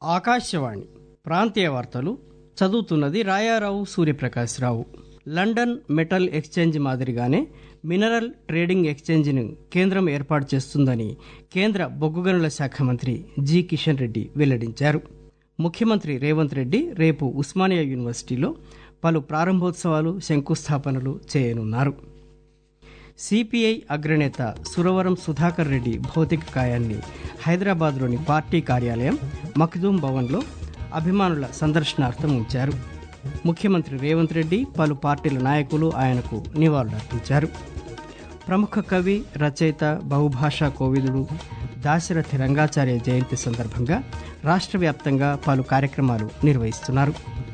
ఆకాశవాణి ప్రాంతీయ వార్తలు చదువుతున్నది Rayarao Suryaprakashrao London metal exchange మాదిరిగానే మినరల్ ట్రేడింగ్ ఎక్స్చేంజ్ను కేంద్రం ఏర్పాటు చేస్తుందని కేంద్ర బొగ్గు గనుల శాఖ మంత్రి జి కిషన్ రెడ్డి వెల్లడించారు ముఖ్యమంత్రి రేవంత్ రెడ్డి రేపు ఉస్మానియా యూనివర్సిటీలో పలు ప్రారంభోత్సవాలు శంకుస్థాపనలు చేయనున్నారు సిపిఐ అగ్రనేత సురవరం సుధాకర్ రెడ్డి భౌతిక కాయాన్ని హైదరాబాద్లోని పార్టీ కార్యాలయం మఖ్దూం భవన్లో అభిమానుల సందర్శనార్థం ఉంచారు ముఖ్యమంత్రి రేవంత్ రెడ్డి పలు పార్టీల నాయకులు ఆయనకు నివాళులర్పించారు ప్రముఖ కవి రచయిత బహుభాషా కోవిదుడు దాశరథి రంగాచార్య జయంతి సందర్భంగా రాష్ట్ర వ్యాప్తంగా పలు కార్యక్రమాలు నిర్వహిస్తున్నారు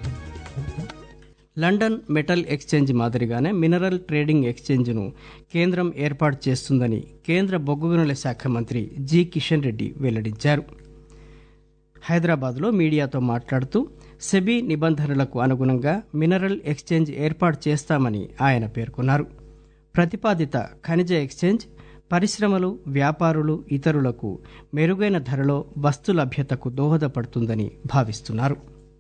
లండన్ మెటల్ ఎక్స్చేంజ్ మాదిరిగానే మినరల్ ట్రేడింగ్ ఎక్స్చేంజ్ను కేంద్రం ఏర్పాటు చేస్తుందని కేంద్ర బొగ్గు గనుల శాఖ మంత్రి జి కిషన్ రెడ్డి వెల్లడించారు హైదరాబాద్లో మీడియాతో మాట్లాడుతూ సెబీ నిబంధనలకు అనుగుణంగా మినరల్ ఎక్స్చేంజ్ ఏర్పాటు చేస్తామని ఆయన పేర్కొన్నారు ప్రతిపాదిత ఖనిజ ఎక్స్చేంజ్ పరిశ్రమలు వ్యాపారులు ఇతరులకు మెరుగైన ధరలో వస్తు లభ్యతకు దోహదపడుతుందని భావిస్తున్నారు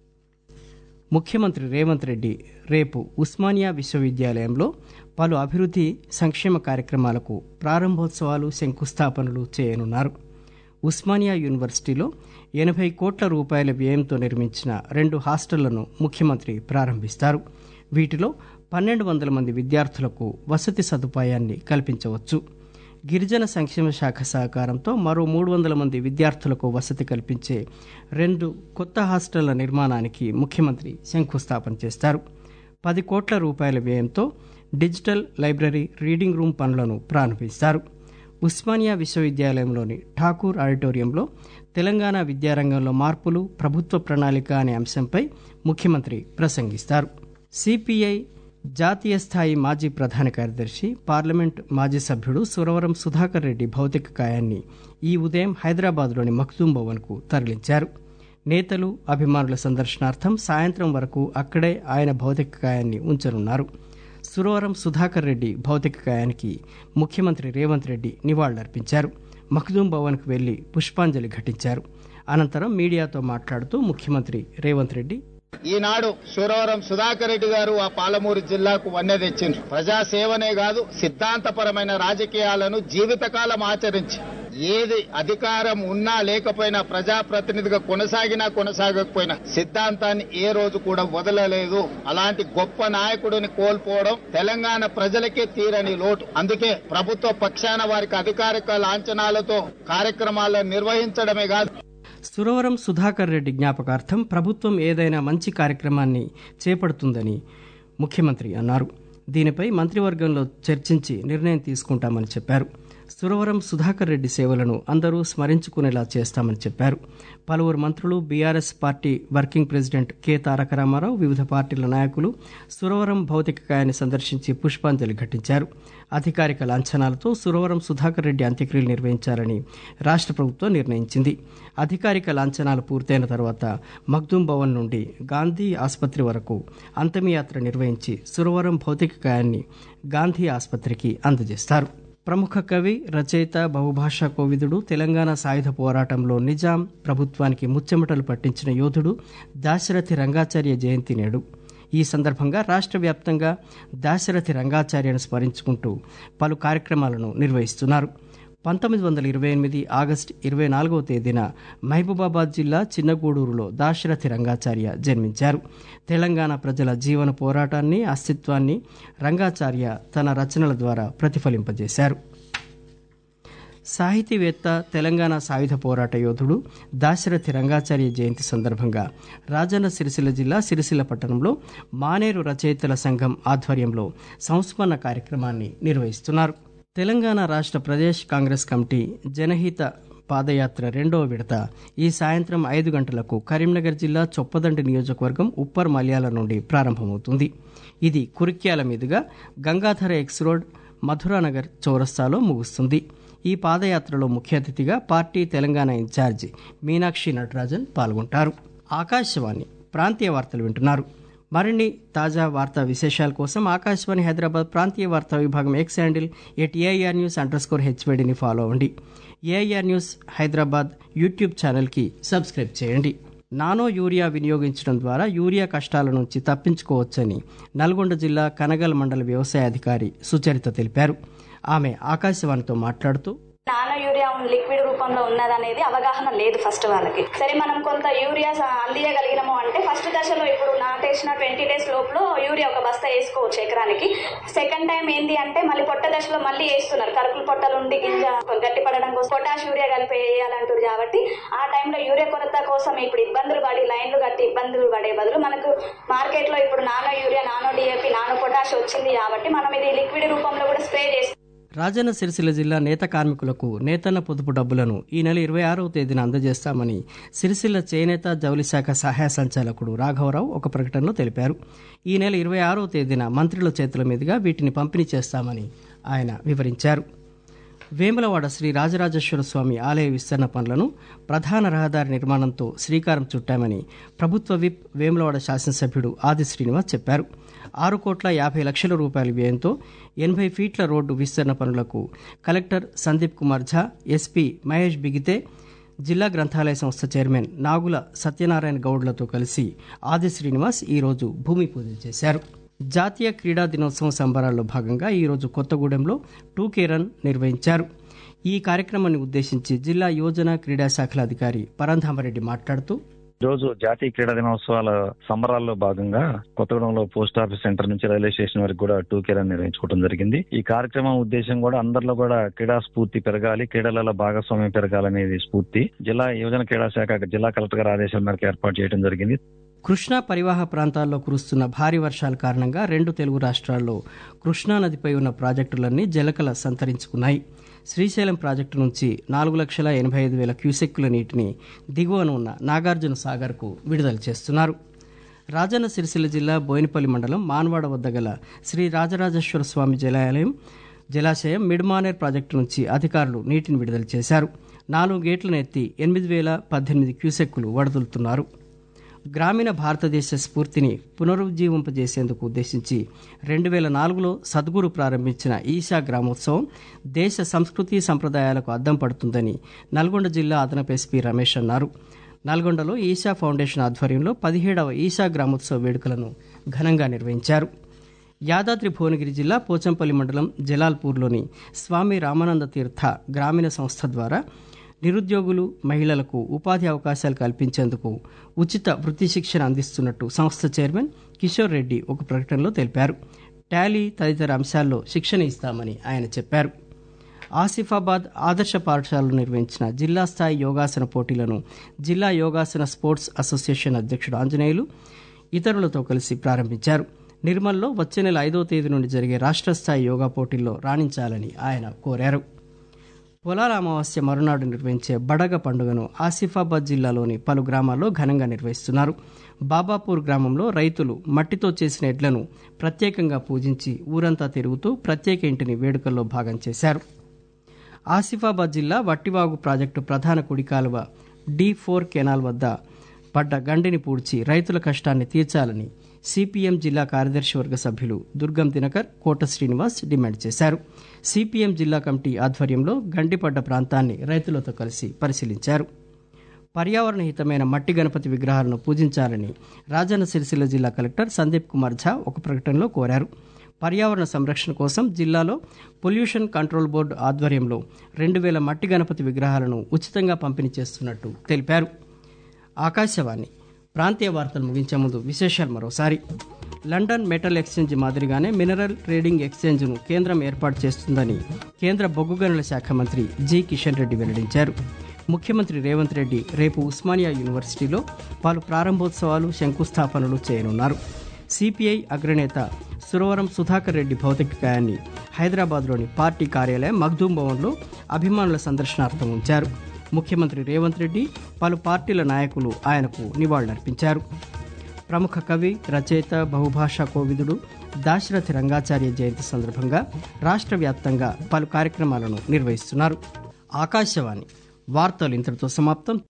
ముఖ్యమంత్రి రేవంత్ రెడ్డి రేపు ఉస్మానియా విశ్వవిద్యాలయంలో పలు అభివృద్ధి సంక్షేమ కార్యక్రమాలకు ప్రారంభోత్సవాలు శంకుస్థాపనలు చేయనున్నారు ఉస్మానియా యూనివర్సిటీలో ఎనభై కోట్ల రూపాయల వ్యయంతో నిర్మించిన రెండు హాస్టళ్లను ముఖ్యమంత్రి ప్రారంభిస్తారు వీటిలో పన్నెండు వందల మంది విద్యార్థులకు వసతి సదుపాయాన్ని కల్పించవచ్చు గిరిజన సంక్షేమ శాఖ సహకారంతో మరో మూడు వందల మంది విద్యార్థులకు వసతి కల్పించే రెండు కొత్త హాస్టళ్ల నిర్మాణానికి ముఖ్యమంత్రి శంకుస్థాపన చేస్తారు పది కోట్ల రూపాయల వ్యయంతో డిజిటల్ లైబ్రరీ రీడింగ్ రూమ్ పనులను ప్రారంభిస్తారు ఉస్మానియా విశ్వవిద్యాలయంలోని ఠాకూర్ ఆడిటోరియంలో తెలంగాణ విద్యారంగంలో మార్పులు ప్రభుత్వ ప్రణాళిక అనే అంశంపై ముఖ్యమంత్రి ప్రసంగిస్తారు సిపిఐ జాతీయ స్థాయి మాజీ ప్రధాన కార్యదర్శి పార్లమెంట్ మాజీ సభ్యుడు సురవరం సుధాకర్ రెడ్డి భౌతిక కాయాన్ని ఈ ఉదయం హైదరాబాద్లోని మఖ్దూం భవన్కు తరలించారు నేతలు అభిమానుల సందర్శనార్థం సాయంత్రం వరకు అక్కడే ఆయన భౌతిక కాయాన్ని ఉంచనున్నారు సురవరం సుధాకర్ రెడ్డి భౌతిక కాయానికి ముఖ్యమంత్రి రేవంత్ రెడ్డి నివాళులర్పించారు మఖ్దూం భవన్కు వెళ్లి పుష్పాంజలి ఘటించారు అనంతరం మీడియాతో మాట్లాడుతూ ముఖ్యమంత్రి రేవంత్ రెడ్డి ఈనాడు సూరవరం సుధాకర్ రెడ్డి గారు ఆ పాలమూరు జిల్లాకు వన్నె తెచ్చిండ్రు ప్రజాసేవనే కాదు సిద్ధాంతపరమైన రాజకీయాలను జీవితకాలం ఆచరించి ఏది అధికారం ఉన్నా లేకపోయినా ప్రజాప్రతినిధిగా కొనసాగినా కొనసాగకపోయినా సిద్ధాంతాన్ని ఏ రోజు కూడా వదలలేదు అలాంటి గొప్ప నాయకుడిని కోల్పోవడం తెలంగాణ ప్రజలకే తీరని లోటు అందుకే ప్రభుత్వ పక్షాన వారికి అధికారిక లాంఛనాలతో కార్యక్రమాలను నిర్వహించడమే కాదు సురవరం సుధాకర్ రెడ్డి జ్ఞాపకార్థం ప్రభుత్వం ఏదైనా మంచి కార్యక్రమాన్ని చేపడుతుందని ముఖ్యమంత్రి అన్నారు దీనిపై మంత్రివర్గంలో చర్చించి నిర్ణయం తీసుకుంటామని చెప్పారు సురవరం సుధాకర్ రెడ్డి సేవలను అందరూ స్మరించుకునేలా చేస్తామని చెప్పారు పలువురు మంత్రులు BRS party working president K Taraka Ramarao వివిధ పార్టీల నాయకులు సురవరం భౌతిక కాయాన్ని సందర్శించి పుష్పాంజలి ఘటించారు అధికారిక లాంఛనాలతో సురవరం సుధాకర్ రెడ్డి అంత్యక్రియలు నిర్వహించాలని రాష్ట్ర ప్రభుత్వం నిర్ణయించింది అధికారిక లాంఛనాలు పూర్తయిన తర్వాత మగ్దూం భవన్ నుండి గాంధీ ఆసుపత్రి వరకు అంతమియాత్ర నిర్వహించి సురవరం భౌతిక కాయాన్ని గాంధీ ఆసుపత్రికి అందజేస్తారు ప్రముఖ కవి రచయిత బహుభాషా కోవిదుడు తెలంగాణ సాయుధ పోరాటంలో నిజాం ప్రభుత్వానికి ముచ్చెమటలు పట్టించిన యోధుడు దాశరథి రంగాచార్య జయంతి నేడు ఈ సందర్భంగా రాష్ట్ర వ్యాప్తంగా దాశరథి రంగాచార్యను స్మరించుకుంటూ పలు కార్యక్రమాలను నిర్వహిస్తున్నారు పంతొమ్మిది వందల ఇరవై ఎనిమిది ఆగస్టు ఇరవై నాలుగవ తేదీన మహబూబాబాద్ జిల్లా చిన్నగూడూరులో దాశరథి రంగాచార్య జన్మించారు తెలంగాణ ప్రజల జీవన పోరాటాన్ని అస్తిత్వాన్ని రంగాచార్య తన రచనల ద్వారా ప్రతిఫలింపజేశారు సాహితీవేత్త తెలంగాణ సాయుధ పోరాట యోధుడు దాశరథి రంగాచార్య జయంతి సందర్భంగా రాజన్న సిరిసిల్ల జిల్లా సిరిసిల్ల పట్టణంలో మానేరు రచయితల సంఘం ఆధ్వర్యంలో సంస్మరణ కార్యక్రమాన్ని నిర్వహిస్తున్నారు తెలంగాణ రాష్ట్ర ప్రదేశ్ కాంగ్రెస్ కమిటీ జనహిత పాదయాత్ర రెండవ విడత ఈ సాయంత్రం ఐదు గంటలకు కరీంనగర్ జిల్లా చొప్పదండి నియోజకవర్గం ఉప్పర్ మల్యాల నుండి ప్రారంభమవుతుంది ఇది కురిక్యాల మీదుగా గంగాధర ఎక్స్ రోడ్ మధురానగర్ చౌరస్తాలో ముగుస్తుంది ఈ పాదయాత్రలో ముఖ్య అతిథిగా పార్టీ తెలంగాణ ఇన్ఛార్జి మీనాక్షి నటరాజన్ పాల్గొంటారు ఆకాశవాణి ప్రాంతీయ వార్తలు వింటున్నారు మరిన్ని తాజా వార్తా విశేషాల కోసం ఆకాశవాణి హైదరాబాద్ ప్రాంతీయ వార్తా విభాగం X handle at AIR news underscore హెచ్వేడిని ఫాలో అవ్వండి ఏఐఆర్ న్యూస్ హైదరాబాద్ యూట్యూబ్ ఛానల్కి సబ్స్క్రైబ్ చేయండి నానో యూరియా వినియోగించడం ద్వారా యూరియా కష్టాల నుంచి తప్పించుకోవచ్చని నల్గొండ జిల్లా కనగల్ మండల వ్యవసాయ అధికారి సుచరిత తెలిపారు ఆమె ఆకాశవాణితో మాట్లాడుతూ నానో యూరియా లిక్విడ్ రూపంలో ఉన్నదనేది అవగాహన లేదు ఫస్ట్ వాళ్ళకి సరే మనం కొంత యూరియా స- అందియగలిగినాము అంటే ఫస్ట్ దశలో ఇప్పుడు నాటేసిన ట్వంటీ డేస్ లోపల యూరియా ఒక బస్తా వేసుకోవచ్చు ఎకరానికి సెకండ్ టైం ఏంటి అంటే మళ్ళీ పొట్ట దశలో మళ్ళీ వేస్తున్నారు కరుకులు పొట్టలు ఉండి గింజ గట్టి పడడం కోసం పొటాష్ యూరియా కలిపి వేయాలంటారు కాబట్టి ఆ టైంలో యూరియా కొరత కోసం ఇప్పుడు ఇబ్బందులు పడి లైన్లు కట్టి ఇబ్బందులు పడే బదులు మనకు మార్కెట్ లో ఇప్పుడు nano urea nano DAP nano potash వచ్చింది కాబట్టి మనం ఇది లిక్విడ్ రూపంలో కూడా స్ప్రే చేస్తాం రాజన్న సిరిసిల్ల జిల్లా నేత కార్మికులకు నేతన్న పొదుపు డబ్బులను ఈ నెల ఇరవై ఆరవ తేదీన అందజేస్తామని సిరిసిల్ల చేనేత జౌలి శాఖ సహాయ సంచాలకుడు రాఘవరావు ఒక ప్రకటనలో తెలిపారు ఈ నెల ఇరవై ఆరవ తేదీన మంత్రుల చేతుల మీదుగా వీటిని పంపిణీ చేస్తామని ఆయన వివరించారు వేములవాడ శ్రీ రాజరాజేశ్వర స్వామి ఆలయ విస్తరణ పనులను ప్రధాన రహదారి నిర్మాణంతో శ్రీకారం చుట్టామని ప్రభుత్వ విప్ వేములవాడ శాసనసభ్యుడు ఆది శ్రీనివాస్ చెప్పారు ఆరు కోట్ల యాభై లక్షల రూపాయల వ్యయంతో ఎనభై ఫీట్ల రోడ్డు విస్తరణ పనులకు కలెక్టర్ సందీప్ కుమార్ ఝా ఎస్పీ మహేష్ బిగితే జిల్లా గ్రంథాలయ సంస్థ చైర్మన్ నాగుల సత్యనారాయణ గౌడ్లతో కలిసి ఆది శ్రీనివాస్ ఈరోజు భూమి పూజ చేశారు జాతీయ క్రీడా దినోత్సవం సంబరాల్లో భాగంగా ఈరోజు కొత్తగూడెంలో టూకే రన్ నిర్వహించారు ఈ కార్యక్రమాన్ని ఉద్దేశించి జిల్లా యువజన క్రీడా శాఖల అధికారి పరంధామరెడ్డి మాట్లాడుతూ ఈ రోజు జాతీయ క్రీడా దినోత్సవాల సంబరాల్లో భాగంగా కొత్తగూడెంలో పోస్ట్ ఆఫీస్ సెంటర్ నుంచి రైల్వే స్టేషన్ వరకు కూడా టూ కేర్ నిర్వహించుకోవడం జరిగింది ఈ కార్యక్రమం ఉద్దేశం కూడా అందరిలో కూడా క్రీడా స్ఫూర్తి పెరగాలి క్రీడలలో భాగస్వామ్యం పెరగాలనేది స్ఫూర్తి జిల్లా యువజన క్రీడా శాఖ జిల్లా కలెక్టర్ గారి ఆదేశాల మేరకు ఏర్పాటు చేయడం జరిగింది కృష్ణా పరివాహ ప్రాంతాల్లో కురుస్తున్న భారీ వర్షాల కారణంగా రెండు తెలుగు రాష్ట్రాల్లో కృష్ణా నదిపై ఉన్న ప్రాజెక్టులన్నీ జలకల సంతరించుకున్నాయి శ్రీశైలం ప్రాజెక్టు నుంచి నాలుగు లక్షల ఎనభై ఐదు వేల క్యూసెక్కుల నీటిని దిగువన ఉన్న నాగార్జున సాగర్కు విడుదల చేస్తున్నారు రాజన్న సిరిసిల్ల జిల్లా బోయినపల్లి మండలం మాన్వాడ వద్ద గల శ్రీ రాజరాజేశ్వర స్వామి జలాలయం జలాశయం మిడ్మానేర్ ప్రాజెక్టు నుంచి అధికారులు నీటిని విడుదల చేశారు నాలుగు గేట్లను ఎత్తి ఎనిమిది వేల పద్దెనిమిది క్యూసెక్కులు వడుదలుతున్నారు గ్రామీణ భారతదేశ స్ఫూర్తిని పునరుజ్జీవింపజేసేందుకు ఉద్దేశించి రెండు వేల నాలుగులో సద్గురు ప్రారంభించిన ఈశా గ్రామోత్సవం దేశ సంస్కృతి సంప్రదాయాలకు అద్దం పడుతుందని నల్గొండ జిల్లా అదనపు ఎస్పీ రమేష్ అన్నారు నల్గొండలో ఈశా ఫౌండేషన్ ఆధ్వర్యంలో పదిహేడవ ఈశా గ్రామోత్సవ వేడుకలను ఘనంగా నిర్వహించారు యాదాద్రి భువనగిరి జిల్లా పోచంపల్లి మండలం జలాల్పూర్లోని స్వామి రామానంద తీర్థ గ్రామీణ సంస్థ ద్వారా నిరుద్యోగులు మహిళలకు ఉపాధి అవకాశాలు కల్పించేందుకు ఉచిత వృత్తి శిక్షణ అందిస్తున్నట్టు సంస్థ చైర్మన్ కిషోర్ రెడ్డి ఒక ప్రకటనలో తెలిపారు టాలీ తదితర అంశాల్లో శిక్షణ ఇస్తామని ఆయన చెప్పారు ఆసిఫాబాద్ ఆదర్శ పాఠశాలలో నిర్వహించిన జిల్లా స్థాయి యోగాసన పోటీలను జిల్లా యోగాసన స్పోర్ట్స్ అసోసియేషన్ అధ్యక్షుడు ఆంజనేయులు ఇతరులతో కలిసి ప్రారంభించారు నిర్మల్లో వచ్చే నెల ఐదో తేదీ నుండి జరిగే రాష్ట్ర స్థాయి యోగా పోటీల్లో రాణించాలని ఆయన కోరారు పొలాల అమావాస్య మరునాడు నిర్వహించే బడగ పండుగను ఆసిఫాబాద్ జిల్లాలోని పలు గ్రామాల్లో ఘనంగా నిర్వహిస్తున్నారు బాబాపూర్ గ్రామంలో రైతులు మట్టితో చేసిన ఎడ్లను ప్రత్యేకంగా పూజించి ఊరంతా తిరుగుతూ ప్రత్యేక ఇంటిని వేడుకల్లో భాగం చేశారు ఆసిఫాబాద్ జిల్లా వట్టివాగు ప్రాజెక్టు ప్రధాన కుడి కాలువ డి ఫోర్ కెనాల్ వద్ద పడ్డ గండిని పూడ్చి రైతుల కష్టాన్ని తీర్చాలని సిపిఎం జిల్లా కార్యదర్శి వర్గ సభ్యులు దుర్గం దినకర్ కోట శ్రీనివాస్ డిమాండ్ చేశారు సిపిఎం జిల్లా కమిటీ ఆధ్వర్యంలో గండిపడ్డ ప్రాంతాన్ని రైతులతో కలిసి పరిశీలించారు పర్యావరణ హితమైన మట్టి గణపతి విగ్రహాలను పూజించాలని రాజన్న సిరిసిల్ల జిల్లా కలెక్టర్ సందీప్ కుమార్ ఝా ఒక ప్రకటనలో కోరారు పర్యావరణ సంరక్షణ కోసం జిల్లాలో పొల్యూషన్ కంట్రోల్ బోర్డు ఆధ్వర్యంలో రెండు వేల మట్టి గణపతి విగ్రహాలను ఉచితంగా పంపిణీ చేస్తున్నట్టు తెలిపారు ఆకాశవాణి ప్రాంతీయ వార్తలు ముగించే ముందు విశేషాలు మరోసారి లండన్ మెటల్ ఎక్స్చేంజ్ మాదిరిగానే మినరల్ ట్రేడింగ్ ఎక్స్చేంజ్ను కేంద్రం ఏర్పాటు చేస్తుందని కేంద్ర బొగ్గు గనుల శాఖ మంత్రి జి కిషన్ రెడ్డి వెల్లడించారు ముఖ్యమంత్రి రేవంత్ రెడ్డి రేపు ఉస్మానియా యూనివర్సిటీలో పలు ప్రారంభోత్సవాలు శంకుస్థాపనలు చేయనున్నారు సిపిఐ అగ్రనేత సురవరం సుధాకర్ రెడ్డి భౌతికకాయాన్ని హైదరాబాద్లోని పార్టీ కార్యాలయం మగ్దూం భవన్లో అభిమానుల సందర్శనార్థం ఉంచారు ముఖ్యమంత్రి రేవంత్ రెడ్డి పలు పార్టీల నాయకులు ఆయనకు నివాళులర్పించారు ప్రముఖ కవి రచయిత బహుభాషా కోవిదుడు దాశరథి రంగాచార్య జయంతి సందర్భంగా రాష్ట్ర వ్యాప్తంగా పలు కార్యక్రమాలను నిర్వహిస్తున్నారు ఆకాశవాణి వార్తలు ఇంతటితో సమాప్తం